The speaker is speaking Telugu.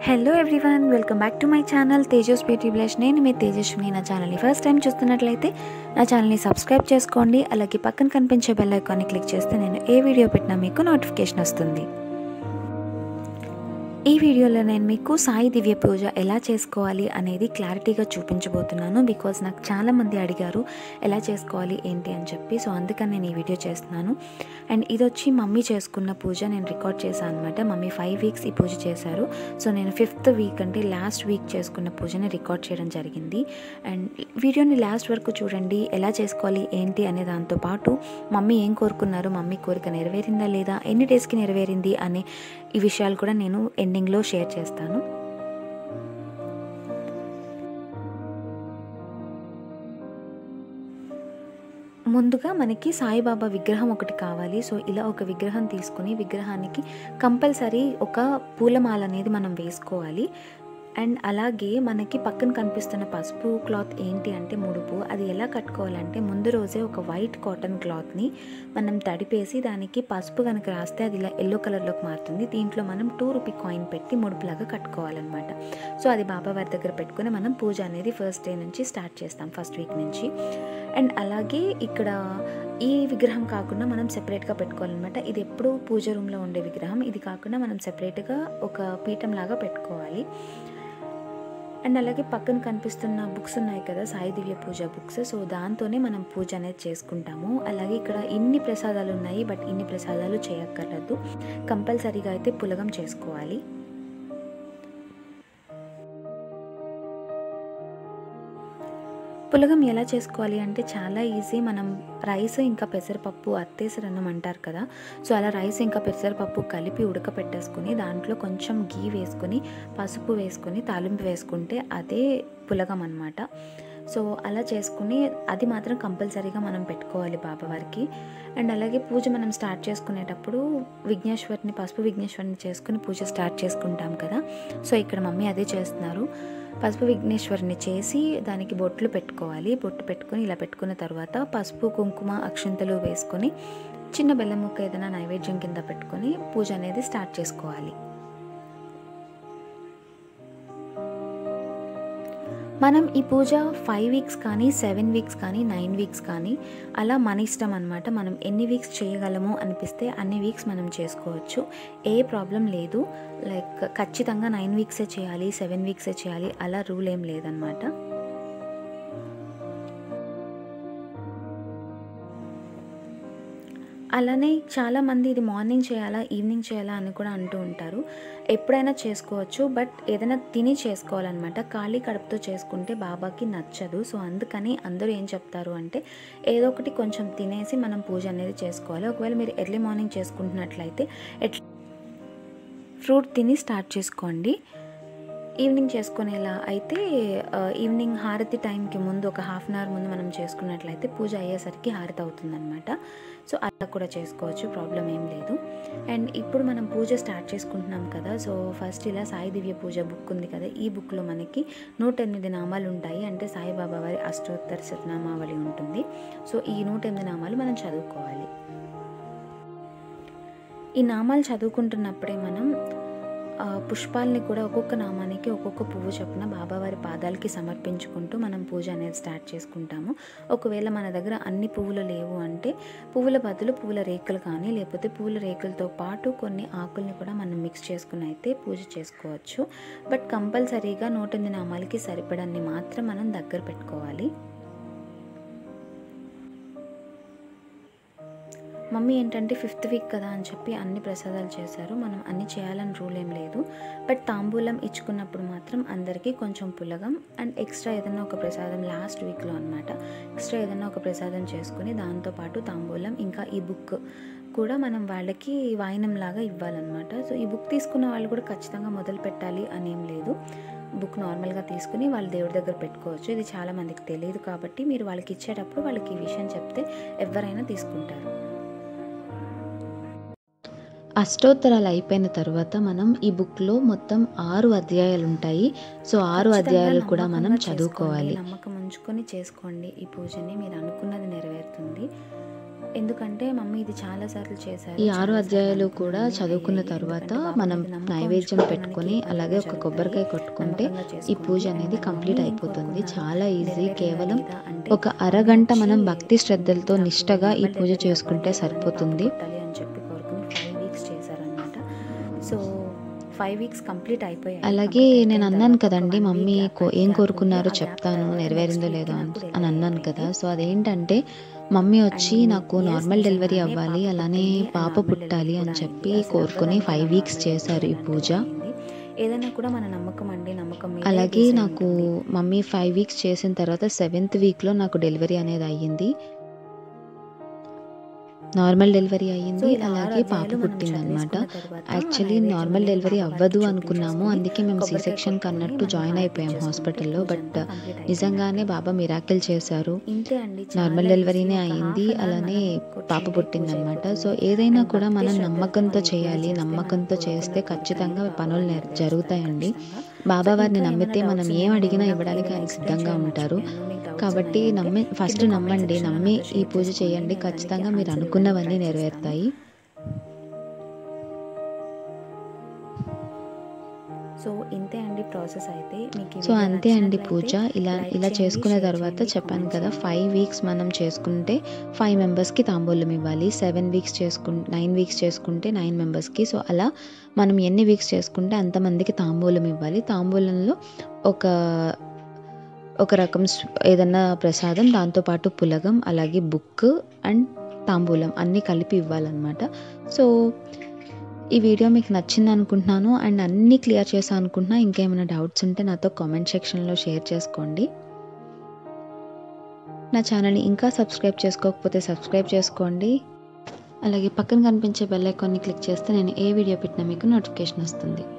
Hello everyone welcome back to my channel Tejas beauty blush నేను మీ తేజస్విని నా ఛానల్ని ఫస్ట్ టైం చూస్తున్నట్లయితే నా ఛానల్ని సబ్స్క్రైబ్ చేసుకోండి అలాగే పక్కన కనిపించే బెల్ ఐకాన్ని క్లిక్ చేస్తే నేను ఏ వీడియో పెట్టినా మీకు నోటిఫికేషన్ వస్తుంది ఈ వీడియోలో నేను మీకు సాయి దివ్య పూజ ఎలా చేసుకోవాలి అనేది క్లారిటీగా చూపించబోతున్నాను బికాజ్ నాకు చాలామంది అడిగారు ఎలా చేసుకోవాలి ఏంటి అని చెప్పి సో అందుకని నేను ఈ వీడియో చేస్తున్నాను అండ్ ఇది వచ్చి మమ్మీ చేసుకున్న పూజ నేను రికార్డ్ చేశాను అనమాట మమ్మీ ఫైవ్ వీక్స్ ఈ పూజ చేశారు సో నేను ఫిఫ్త్ వీక్ అంటే లాస్ట్ వీక్ చేసుకున్న పూజని రికార్డ్ చేయడం జరిగింది అండ్ వీడియోని లాస్ట్ వరకు చూడండి ఎలా చేసుకోవాలి ఏంటి అనే దాంతో పాటు మమ్మీ ఏం కోరుకున్నారు మమ్మీ కోరిక నెరవేరిందా లేదా ఎన్ని డేస్కి నెరవేరింది అనే ఈ విషయాలు కూడా నేను ఎండింగ్లో షేర్ చేస్తాను ముందుగా మనకి సాయిబాబా విగ్రహం ఒకటి కావాలి సో ఇలా ఒక విగ్రహం తీసుకుని విగ్రహానికి కంపల్సరీ ఒక పూలమాల అనేది మనం వేసుకోవాలి అండ్ అలాగే మనకి పక్కన కనిపిస్తున్న పసుపు క్లాత్ ఏంటి అంటే ముడుపు అది ఎలా కట్టుకోవాలంటే ముందు రోజే ఒక వైట్ కాటన్ క్లాత్ని మనం తడిపేసి దానికి పసుపు కనుక రాస్తే అది ఇలా ఎల్లో కలర్లోకి మారుతుంది దీంట్లో మనం టూ రూపీ కాయిన్ పెట్టి ముడుపులాగా కట్టుకోవాలన్నమాట సో అది బాబావారి దగ్గర పెట్టుకుని మనం పూజ అనేది ఫస్ట్ డే నుంచి స్టార్ట్ చేస్తాం ఫస్ట్ వీక్ నుంచి అండ్ అలాగే ఇక్కడ ఈ విగ్రహం కాకుండా మనం సెపరేట్గా పెట్టుకోవాలన్నమాట ఇది ఎప్పుడు పూజ రూమ్లో ఉండే విగ్రహం ఇది కాకుండా మనం సెపరేట్గా ఒక పీఠం లాగా పెట్టుకోవాలి అండ్ అలాగే పక్కన కనిపిస్తున్న బుక్స్ ఉన్నాయి కదా సాయి దివ్య పూజ బుక్స్ సో దాంతోనే మనం పూజ అనేది చేసుకుంటాము అలాగే ఇక్కడ ఇన్ని ప్రసాదాలు ఉన్నాయి బట్ ఇన్ని ప్రసాదాలు చేయక్కర్లేదు కంపల్సరీగా అయితే పులగం చేసుకోవాలి పులగం ఎలా చేసుకోవాలి అంటే చాలా ఈజీ మనం రైస్ ఇంకా పెసరపప్పు అత్తేసరన్నం అంటారు కదా సో అలా రైస్ ఇంకా పెసరపప్పు కలిపి ఉడకపెట్టేసుకుని దాంట్లో కొంచెం గీ వేసుకొని పసుపు వేసుకొని తాలింపు వేసుకుంటే అదే పులగం అనమాట సో అలా చేసుకుని అది మాత్రం కంపల్సరీగా మనం పెట్టుకోవాలి బాబావారికి అండ్ అలాగే పూజ మనం స్టార్ట్ చేసుకునేటప్పుడు విఘ్నేశ్వరిని పసుపు విఘ్నేశ్వరిని చేసుకుని పూజ స్టార్ట్ చేసుకుంటాం కదా సో ఇక్కడ మమ్మీ అదే చేస్తున్నారు పసుపు విఘ్నేశ్వరిని చేసి దానికి బొట్లు పెట్టుకోవాలి బొట్టు పెట్టుకొని ఇలా పెట్టుకున్న తర్వాత పసుపు కుంకుమ అక్షంతలు వేసుకొని చిన్న బెల్లం ముక్క ఏదైనా నైవేద్యం కింద పెట్టుకొని పూజ అనేది స్టార్ట్ చేసుకోవాలి మనం ఈ పూజ ఫైవ్ వీక్స్ కానీ సెవెన్ వీక్స్ కానీ నైన్ వీక్స్ కానీ అలా మన ఇష్టం అనమాట మనం ఎన్ని వీక్స్ చేయగలము అనిపిస్తే అన్ని వీక్స్ మనం చేసుకోవచ్చు ఏ ప్రాబ్లం లేదు లైక్ ఖచ్చితంగా నైన్ వీక్సే చేయాలి సెవెన్ వీక్సే చేయాలి అలా రూల్ ఏం లేదనమాట అలానే చాలామంది ఇది మార్నింగ్ చేయాలా ఈవినింగ్ చేయాలా అని కూడా అంటూ ఉంటారు ఎప్పుడైనా చేసుకోవచ్చు బట్ ఏదైనా తిని చేసుకోవాలన్నమాట ఖాళీ కడుపుతో చేసుకుంటే బాబాకి నచ్చదు సో అందుకని అందరూ ఏం చెప్తారు అంటే ఏదో ఒకటి కొంచెం తినేసి మనం పూజ అనేది చేసుకోవాలి ఒకవేళ మీరు ఎర్లీ మార్నింగ్ చేసుకుంటున్నట్లయితే ఎట్ ఫ్రూట్ తిని స్టార్ట్ చేసుకోండి ఈవినింగ్ చేసుకునేలా అయితే ఈవినింగ్ హారతి టైంకి ముందు ఒక హాఫ్ అన్ అవర్ ముందు మనం చేసుకున్నట్లయితే పూజ అయ్యేసరికి హారతి అవుతుందన్నమాట సో అలా కూడా చేసుకోవచ్చు ప్రాబ్లం ఏం లేదు అండ్ ఇప్పుడు మనం పూజ స్టార్ట్ చేసుకుంటున్నాం కదా సో ఫస్ట్ ఇలా సాయి దివ్య పూజ బుక్ ఉంది కదా ఈ బుక్లో మనకి నూట ఎనిమిది నామాలు ఉంటాయి అంటే సాయిబాబా వారి అష్టోత్తర శతనామావళి ఉంటుంది సో ఈ నూట ఎనిమిది నామాలు మనం చదువుకోవాలి ఈ నామాలు చదువుకుంటున్నప్పుడే మనం పుష్పాలని కూడా ఒక్కొక్క నామానికి ఒక్కొక్క పువ్వు చొప్పున బాబావారి పాదాలకి సమర్పించుకుంటూ మనం పూజ అనేది స్టార్ట్ చేసుకుంటాము ఒకవేళ మన దగ్గర అన్ని పువ్వులు లేవు అంటే పువ్వుల బదులు పువ్వుల రేకులు కానీ లేకపోతే పువ్వుల రేకులతో పాటు కొన్ని ఆకుల్ని కూడా మనం మిక్స్ చేసుకుని అయితే పూజ చేసుకోవచ్చు బట్ కంపల్సరీగా నూట ఎనిమిది నామాలకి సరిపడన్ని మాత్రం మనం దగ్గర పెట్టుకోవాలి మమ్మీ ఏంటంటే ఫిఫ్త్ వీక్ కదా అని చెప్పి అన్ని ప్రసాదాలు చేశారు మనం అన్ని చేయాలని రూల్ ఏం లేదు బట్ తాంబూలం ఇచ్చుకున్నప్పుడు మాత్రం అందరికీ కొంచెం పులగం అండ్ ఎక్స్ట్రా ఏదైనా ఒక ప్రసాదం లాస్ట్ వీక్లో అనమాట ఎక్స్ట్రా ఏదైనా ఒక ప్రసాదం చేసుకుని దాంతోపాటు తాంబూలం ఇంకా ఈ బుక్ కూడా మనం వాళ్ళకి వాయినం లాగా ఇవ్వాలన్నమాట సో ఈ బుక్ తీసుకున్న వాళ్ళు కూడా ఖచ్చితంగా మొదలు పెట్టాలి అని ఏం లేదు బుక్ నార్మల్గా తీసుకుని వాళ్ళ దేవుడి దగ్గర పెట్టుకోవచ్చు ఇది చాలా మందికి తెలియదు కాబట్టి మీరు వాళ్ళకి ఇచ్చేటప్పుడు వాళ్ళకి ఈ విషయం చెప్తే ఎవరైనా తీసుకుంటారు అష్టోత్తరాలు అయిపోయిన తర్వాత మనం ఈ బుక్లో మొత్తం ఆరు అధ్యాయాలు ఉంటాయి సో ఆరు ఖచ్చితంగా అధ్యాయాలు కూడా మనం నమ్మకంగా చదువుకోవాలి చేసుకోండి. నమ్మకం ఉంచుకొని చేసుకోండి ఈ పూజని మీరు అనుకున్నది నెరవేరుతుంది ఎందుకంటే మమ్మీ ఇది చాలా సార్లు చేశారు ఈ ఆరు చాలాసార్లు అధ్యాయాలు అనుకున్నాను కూడా నెరవేరాయి. చదువుకున్న తర్వాత ఎందుకంటే బాబా మనం మీద నమ్మకం నైవేద్యం ఉంచుకుంటే పెట్టుకొని మనకి అలాగే ఒక జరుగుతాయి. కొబ్బరికాయ కొట్టుకుంటే నమ్మకంగా ఈ పూజ చేసుకోండి. అనేది అండ్ కంప్లీట్ మమ్మీ ఏం అయిపోతుంది కోరుకున్నారు? చాలా ఈజీ నెరవేరిందా కేవలం లేదా అంటే ఒక అరగంట మమ్మీ మనం వచ్చి భక్తి శ్రద్ధలతో నాకు నిష్టగా ఈ నార్మల్ పూజ డెలివరీ చేసుకుంటే అవ్వాలి, అలానే సరిపోతుంది పాప పుట్టాలి అని చెప్పి కోరుకుని ఫైవ్ వీక్స్ చేశారనమాట సో ఫైవ్ వీక్స్ కంప్లీట్ అయిపోయాయి అలాగే Complete నేను అయిపోయిన అన్నాను తర్వాత ఒక కదండి one week మమ్మీ gap కో- అనేది ఏం gap కోరుకున్నారో ఉంది. ఆ gap చెప్తాను తర్వాత నెరవేరిందో next లేదో week అని నాకు అని delivery అన్నాను కదా అయిపోయింది. సో అదేంటంటే మమ్మీ వచ్చి And నాకు yes, నార్మల్ డెలివరీ నిజంగానే అవ్వాలి పాప అలానే పుట్టింది and పాప normal పుట్టాలి delivery అని కూడా చెప్పి అయింది. అసలు కోరుకొని అవ్వడానికి ఫైవ్ normal వీక్స్ delivery చేశారు ఈ ఇలాంటిది పూజ అయింది. ఏదైనా కూడా మన నమ్మకం అండి నమ్మకం మీదే అలాగే base అయి నాకు ఉంటుంది. మమ్మీ ఫైవ్ వీక్స్ చేసిన తర్వాత సెవెంత్ వీక్లో నాకు డెలివరీ అనేది అయ్యింది నార్మల్ డెలివరీ సో అయ్యింది ఇలా ఆరు అలాగే పాప అధ్యాయాలు మనం పుట్టింది అనమాట చదివేసుకున్న తర్వాత యాక్చువల్లీ నైవేద్యం నార్మల్ అనేది డెలివరీ పాప అవ్వదు వారికి అనుకున్నాము చూపించేసుకుని అందుకే మేము సి కొబ్బరికాయ సెక్షన్ కొట్టుకొని కన్నట్టు మనం జాయిన్ హారతి అయిపోయాం ఇచ్చేసుకుంటే హాస్పిటల్లో పూజ బట్ అంతా complete నిజంగానే అయిపోయినట్టే. బాబా మిరాకిల్ చేశారు ఇంతే అండి నార్మల్ చాలా డెలివరీనే easy. ఒక అయింది half an hour అలానే మనం పాప కూర్చుంటే పుట్టింది పూజ అనమాట సో అయిపోతుంది. ఏదైనా అండ్ కూడా భక్తి మనం శ్రద్ధలతో నమ్మకంతో మనం ఈ పూజ చేయాలి చేస్తే నమ్మకంతో మనం చేస్తే కోరుకున్న ఖచ్చితంగా కోరికలన్నీ పనులు బాబా నెర- జరుగుతాయండి ఖచ్చితంగా. బాబా సో వారిని ఇంకా నమ్మితే ఏమైనా మనం doubts ఏం ఉన్నాయా? అడిగినా నాకు ఇవ్వడానికి ఏదైనా ఆయన explain సిద్ధంగా చేయడం ఉంటారు మర్చిపోయాను. మీకు doubts కాబట్టి ఉన్నాయంటే నమ్మి ఫస్ట్ కింద comment నమ్మండి section లో నమ్మి నాతో ఈ share పూజ చేసుకోండి. చేయండి నేను ఖచ్చితంగా దానికి మీరు answer అనుకున్నవన్నీ ఇవ్వడానికి try చేస్తాను. నెరవేరుతాయి సో ఇంతే అండి ప్రాసెస్ అయితే మీకు ఈ సో వీడియో అంతే అండి నచ్చినట్లయితే పూజ ఇలా లైక్ ఇలా చేయండి, చేసుకున్న షేర్ తర్వాత చేయండి, చెప్పాను కామెంట్ కదా చేయండి. ఫైవ్ వీక్స్ మనం చేసుకుంటే ఫైవ్ మెంబర్స్కి తాంబూలం ఇవ్వాలి సెవెన్ వీక్స్ చేసుకు నైన్ వీక్స్ చేసుకుంటే నైన్ మెంబర్స్కి సో అలా మనం ఎన్ని వీక్స్ చేసుకుంటే అంతమందికి తాంబూలం ఇవ్వాలి తాంబూలంలో ఒక ఒక రకం స్వ- ఏదన్నా ప్రసాదం దాంతోపాటు పులగం అలాగే బుక్ అండ్ తాంబూలం అన్నీ కలిపి ఇవ్వాలన్నమాట సో ఈ వీడియో మీకు నచ్చింది అనుకుంటున్నాను అండ్ అన్నీ క్లియర్ చేశాను అనుకుంటున్నా ఇంకేమైనా డౌట్స్ ఉంటే నాతో కామెంట్ సెక్షన్లో షేర్ చేసుకోండి నా ఛానల్ని ఇంకా సబ్స్క్రైబ్ చేసుకోకపోతే సబ్స్క్రైబ్ చేసుకోండి అలాగే పక్కన కనిపించే బెల్ ఐకాన్ని క్లిక్ చేస్తే నేను ఏ వీడియో పెట్టినా మీకు నోటిఫికేషన్ వస్తుంది